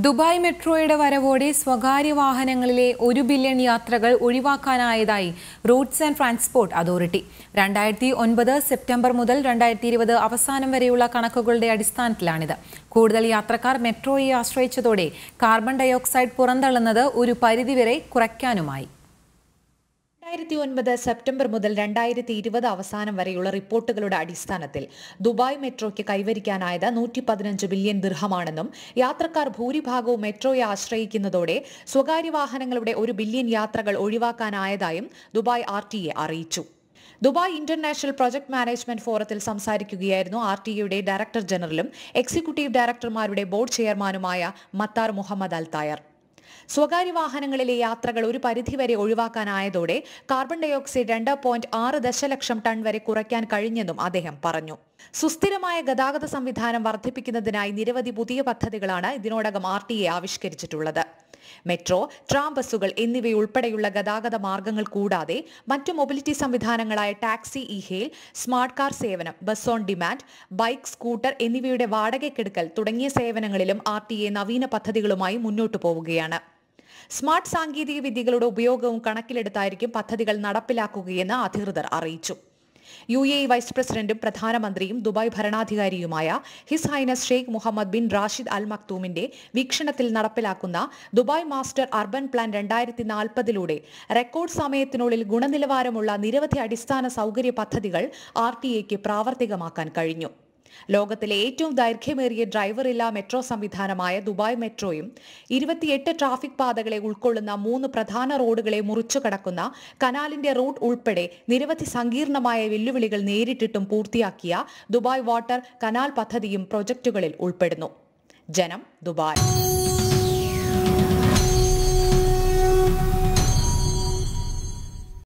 Dubai മെട്രോയുടെ വരവോടെ സ്വകാര്യ വാഹനങ്ങളിലെ ഒരു ബില്യൺ യാത്രകൾ ഒഴിവാക്കാനായതായി റൂട്ട്സ് ആൻഡ് ട്രാൻസ്പോർട്ട് അതോറിറ്റി രണ്ടായിരത്തി ഒൻപത് സെപ്റ്റംബർ മുതൽ രണ്ടായിരത്തി ഇരുപത് അവസാനം വരെയുള്ള കണക്കുകളുടെ അടിസ്ഥാനത്തിലാണിത് കൂടുതൽ യാത്രക്കാർ മെട്രോയെ ആശ്രയിച്ചതോടെ കാർബൺ ഡയോക്സൈഡ് പുറന്തള്ളുന്നത് ഒരു പരിധിവരെ കുറയ്ക്കാനുമായി രണ്ടായിരത്തി ഒൻപത് സെപ്റ്റംബർ മുതൽ രണ്ടായിരത്തി ഇരുപത് അവസാനം വരെയുള്ള റിപ്പോർട്ടുകളുടെ അടിസ്ഥാനത്തിൽ ദുബായ് മെട്രോയ്ക്ക് കൈവരിക്കാനായത് നൂറ്റി പതിനഞ്ച് ബില്യൺ ദിർഹമാണെന്നും യാത്രക്കാർ ഭൂരിഭാഗവും മെട്രോയെ ആശ്രയിക്കുന്നതോടെ സ്വകാര്യ വാഹനങ്ങളുടെ ഒരു ബില്യൺ യാത്രകൾ ഒഴിവാക്കാനായതായും ദുബായ് ആർ ടി എ അറിയിച്ചു ദുബായ് ഇന്റർനാഷണൽ പ്രൊജക്ട് മാനേജ്മെന്റ് ഫോറത്തിൽ സംസാരിക്കുകയായിരുന്നു ആർ ടി എയുടെ ഡയറക്ടർ ജനറലും എക്സിക്യൂട്ടീവ് ഡയറക്ടർമാരുടെ ബോർഡ് ചെയർമാനുമായ മത്താർ മുഹമ്മദ് അൽ തായർ സ്വകാര്യ വാഹനങ്ങളിലെ യാത്രകൾ ഒരു പരിധിവരെ ഒഴിവാക്കാനായതോടെ കാർബൺ ഡയോക്സൈഡ് രണ്ട് പോയിന്റ് ആറ് ദശലക്ഷം ടൺ വരെ കുറയ്ക്കാൻ കഴിഞ്ഞെന്നും അദ്ദേഹം പറഞ്ഞു സുസ്ഥിരമായ ഗതാഗത സംവിധാനം വർദ്ധിപ്പിക്കുന്നതിനായി നിരവധി പുതിയ പദ്ധതികളാണ് ഇതിനോടകം ആർ ടി എ ആവിഷ്കരിച്ചിട്ടുള്ളത് മെട്രോ ട്രാം ബസ്സുകൾ എന്നിവയുൾപ്പെടെയുള്ള ഗതാഗത മാർഗങ്ങൾ കൂടാതെ മറ്റു മൊബിലിറ്റി സംവിധാനങ്ങളായ taxi e hail smart car സേവനം bus on demand bike scooter എന്നിവയുടെ വാടകയ്ക്കെടുക്കൽ തുടങ്ങിയ സേവനങ്ങളിലും ആർ ടി എ നവീന പദ്ധതികളുമായി മുന്നോട്ടു പോവുകയാണ് സ്മാർട്ട് സാങ്കേതിക വിദ്യകളുടെ ഉപയോഗവും കണക്കിലെടുത്തായിരിക്കും പദ്ധതികൾ നടപ്പിലാക്കുകയെന്ന് അധികൃതർ അറിയിച്ചു യു എ വൈസ് പ്രസിഡന്റും പ്രധാനമന്ത്രിയും ദുബായ് ഭരണാധികാരിയുമായ His Highness Sheikh Mohammed bin Rashid Al മക്തൂമിന്റെ വീക്ഷണത്തിൽ നടപ്പിലാക്കുന്ന ദുബായ് മാസ്റ്റർ അർബൻ പ്ലാൻ രണ്ടായിരത്തി നാൽപ്പതിലൂടെ റെക്കോർഡ് സമയത്തിനുള്ളിൽ ഗുണനിലവാരമുള്ള നിരവധി അടിസ്ഥാന സൗകര്യ പദ്ധതികൾ ആർ ടി എക്ക് പ്രാവർത്തികമാക്കാൻ കഴിഞ്ഞു ലോകത്തിലെ ഏറ്റവും ദൈർഘ്യമേറിയ ഡ്രൈവറില്ലാ മെട്രോ സംവിധാനമായ ദുബായ് മെട്രോയും ഇരുപത്തിയെട്ട് ട്രാഫിക് പാതകളെ ഉൾക്കൊള്ളുന്ന മൂന്ന് പ്രധാന റോഡുകളെ മുറിച്ചു കടക്കുന്ന കനാലിന്റെ റൂട്ട് ഉൾപ്പെടെ നിരവധി സങ്കീർണമായ വെല്ലുവിളികൾ നേരിട്ടിട്ടും പൂർത്തിയാക്കിയ ദുബായ് വാട്ടർ കനാൽ പദ്ധതിയും പ്രൊജക്ടുകളിൽ ഉൾപ്പെടുന്നു ജനം ദുബായ്